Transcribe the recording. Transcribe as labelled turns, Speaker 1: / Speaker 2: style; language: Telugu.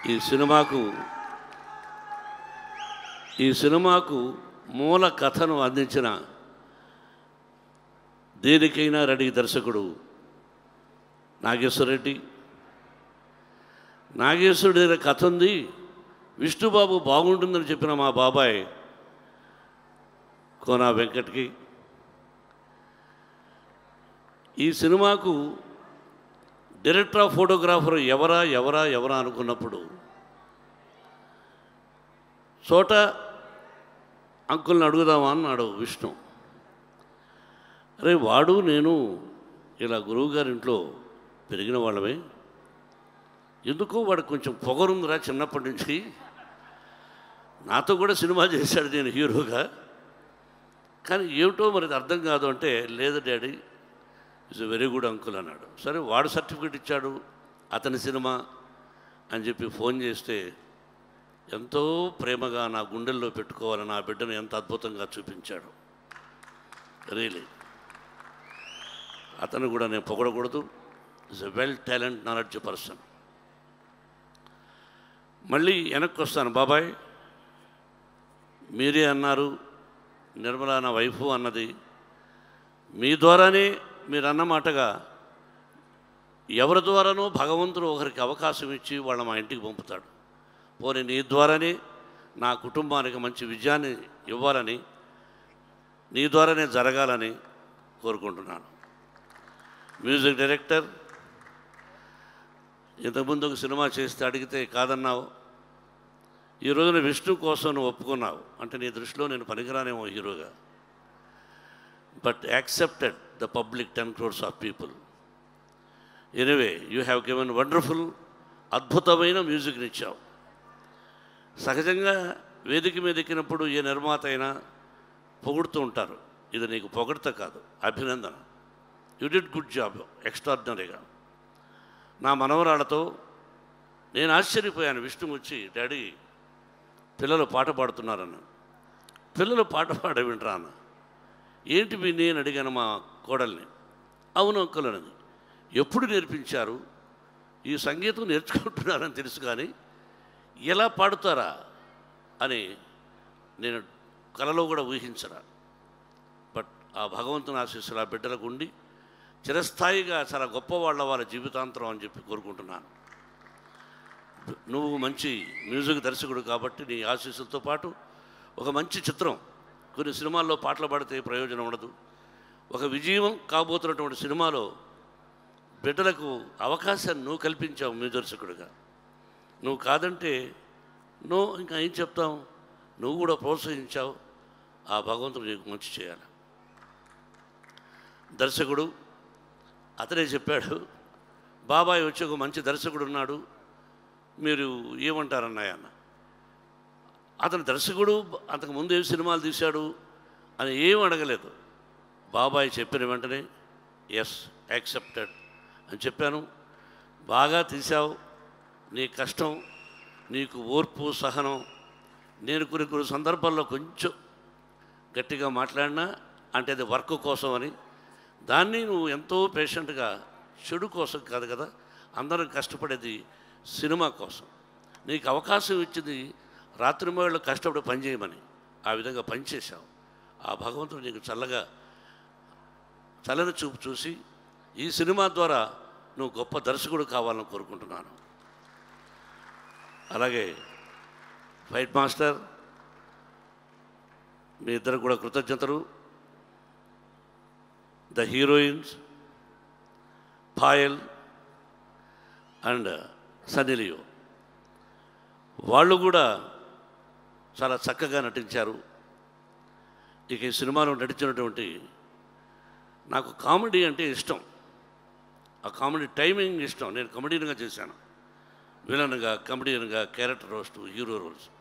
Speaker 1: ఈ సినిమాకు ఈ సినిమాకు మూల కథను అందించిన దేనికైనా రెడీ దర్శకుడు నాగేశ్వరరెడ్డి నాగేశ్వరుడి దగ్గర కథ ఉంది విష్ణుబాబు బాగుంటుందని చెప్పిన మా బాబాయ్ కోనా వెంకట్కి ఈ సినిమాకు డైరెక్టర్ ఆఫ్ ఫోటోగ్రాఫర్ ఎవరా ఎవరా ఎవరా అనుకున్నప్పుడు చోట అంకుల్ని అడుగుదామా అన్నాడు విష్ణు అరే వాడు నేను ఇలా గురువుగారి ఇంట్లో పెరిగిన వాళ్ళమే ఎందుకో వాడు కొంచెం పొగరుందిరా చిన్నప్పటి నుంచి నాతో కూడా సినిమా చేశాడు నేను హీరోగా కానీ ఏమిటో మరి అది అర్థం కాదు అంటే లేదు daddy is a very good uncle అన్నాడు సరే వాడు సర్టిఫికేట్ ఇచ్చాడు అతని సినిమా అని చెప్పి ఫోన్ చేస్తే ఎంతో ప్రేమగా నా గుండెల్లో పెట్టుకోవాలని నా బిడ్డను ఎంత అద్భుతంగా చూపించాడు రియలీ అతను కూడా నేను పొగడకూడదు is a well talent knowledge person మళ్ళీ వెనక్కి వస్తాను బాబాయ్ మీరే అన్నారు నిర్మలా నా వైఫ్ అన్నది మీ ద్వారానే మీరు అన్నమాటగా ఎవరి ద్వారానో భగవంతుడు ఒకరికి అవకాశం ఇచ్చి వాళ్ళ మా ఇంటికి పంపుతాడు పోనీ నీ ద్వారానే నా కుటుంబానికి మంచి విజయాన్ని ఇవ్వాలని నీ ద్వారానే జరగాలని కోరుకుంటున్నాను మ్యూజిక్ డైరెక్టర్ ఇంతకుముందు ఒక సినిమా చేస్తే అడిగితే కాదన్నావు ఈ రోజున విష్ణు కోసం నువ్వు ఒప్పుకున్నావు అంటే నీ దృష్టిలో నేను పనికిరానేమో హీరోగా but accepted the public ten crores of people anyway you have given wonderful అద్భుతమైన మ్యూజిక్ని ఇచ్చావు సహజంగా వేదిక మీద ఎక్కినప్పుడు ఏ నిర్మాత అయినా పొగుడుతూ ఉంటారు ఇది నీకు పొగడత కాదు అభినందన యు డిడ్ గుడ్ జాబ్ ఎక్స్ట్రాడినరీగా నా మనవరాళ్ళతో నేను ఆశ్చర్యపోయాను విష్ణు వచ్చి డాడీ పిల్లలు పాట పాడుతున్నారన్న పిల్లలు పాట పాడ వింటరా అన్న ఏంటి మీ నేను అడిగాను మా కోడల్ని అవును అంకుల్ అన్నది ఎప్పుడు నేర్పించారు ఈ సంగీతం నేర్చుకుంటున్నారని తెలుసు కానీ ఎలా పాడుతారా అని నేను కలలో కూడా ఊహించరా బట్ ఆ భగవంతుని ఆశీస్సులు ఆ బిడ్డలకు ఉండి చిరస్థాయిగా చాలా గొప్పవాళ్ళ వాళ్ళ జీవితాంతరం అని చెప్పి కోరుకుంటున్నాను నువ్వు మంచి మ్యూజిక్ దర్శకుడు కాబట్టి నీ ఆశీస్సులతో పాటు ఒక మంచి చిత్రం కొన్ని సినిమాల్లో పాటలు పాడితే ప్రయోజనం ఉండదు ఒక విజయం కాబోతున్నటువంటి సినిమాలో బిడ్డలకు అవకాశాన్ని నువ్వు కల్పించావు మీ దర్శకుడిగా నువ్వు కాదంటే నో ఇంకా ఏం చెప్తాం నువ్వు కూడా ప్రోత్సహించావు ఆ భగవంతుడు నీకు మంచి చేయాలి దర్శకుడు అతనే చెప్పాడు బాబాయ్ వచ్చి ఒక మంచి దర్శకుడు ఉన్నాడు మీరు ఏమంటారన్నాయ అన్న అతను దర్శకుడు అంతకు ముందు ఏ సినిమాలు తీశాడు అని ఏం అడగలేదు బాబాయ్ చెప్పిన వెంటనే ఎస్ యాక్సెప్టెడ్ అని చెప్పాను బాగా తీశావు నీ కష్టం నీకు ఓర్పు సహనం నేను కొన్ని కొన్ని సందర్భాల్లో కొంచెం గట్టిగా మాట్లాడినా అంటే అది వర్క్ కోసం అని దాన్ని నువ్వు ఎంతో పేషెంట్గా చెడు కోసం కాదు కదా అందరం కష్టపడేది సినిమా కోసం నీకు అవకాశం ఇచ్చింది రాత్రి మహిళలు కష్టపడి పనిచేయమని ఆ విధంగా పనిచేశావు ఆ భగవంతుడు నీకు చల్లగా చల్లని చూపు చూసి ఈ సినిమా ద్వారా నువ్వు గొప్ప దర్శకుడు కావాలని కోరుకుంటున్నాను అలాగే ఫైట్ మాస్టర్ మీ ఇద్దరు కూడా కృతజ్ఞతలు ద హీరోయిన్స్ పాయల్ అండ్ సనిలియో వాళ్ళు కూడా చాలా చక్కగా నటించారు ఇక ఈ సినిమాలో నటించినటువంటి నాకు కామెడీ అంటే ఇష్టం ఆ కామెడీ టైమింగ్ ఇష్టం నేను కమెడీగా చేశాను విలన్గా కమెడియన్గా క్యారెక్టర్ రోస్ట్ హీరో రోల్స్